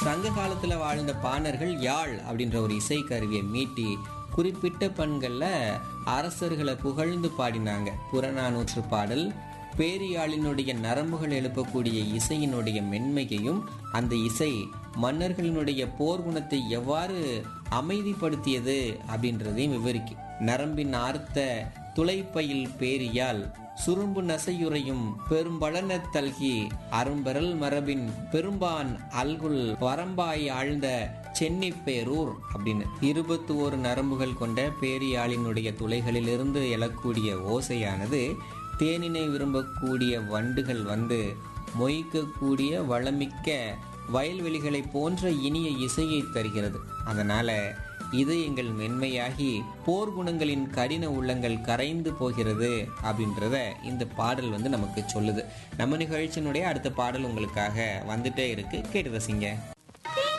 சங்க காலத்துல வாழ்ந்த பாணர்கள் யாழ் அப்படின்ற ஒரு இசை கருவியை மீட்டி குறிப்பிட்ட பண்கள்ல அரசர்களை புகழ்ந்து பாடினாங்க புறநானூற்று பாடல் பேரியாளினுடைய நரம்புகள் எழுப்பக்கூடிய இசையினுடைய மென்மையையும் அந்த இசை மன்னர்களினுடைய போர்க்குணத்தை எவ்வாறு அமைதிப்படுத்தியது அப்படின்றதையும் விவரிக்கு நரம்பின் ஆர்த்த துளைப்பையில் பேரியால் சுரும்பு நசையுறையும் பெரும்பலன தல்கி அரும்பெறல் மரபின் பெரும்பான் அல்குல் வரம்பாய் ஆழ்ந்த சென்னி பேரூர் அப்படின்னு இருபத்தி ஒரு நரம்புகள் கொண்ட பேரியாளினுடைய துளைகளிலிருந்து எழக்கூடிய ஓசையானது தேனினை விரும்பக்கூடிய வண்டுகள் வந்து மொய்க்கக்கூடிய வளமிக்க வயல்வெளிகளை போன்ற இனிய இசையை தருகிறது அதனால இதயங்கள் மென்மையாகி போர்க்குணங்களின் கடின உள்ளங்கள் கரைந்து போகிறது அப்படின்றத இந்த பாடல் வந்து நமக்கு சொல்லுது நம்ம நிகழ்ச்சியினுடைய அடுத்த பாடல் உங்களுக்காக வந்துட்டே இருக்கு கேட்டு ரசிங்க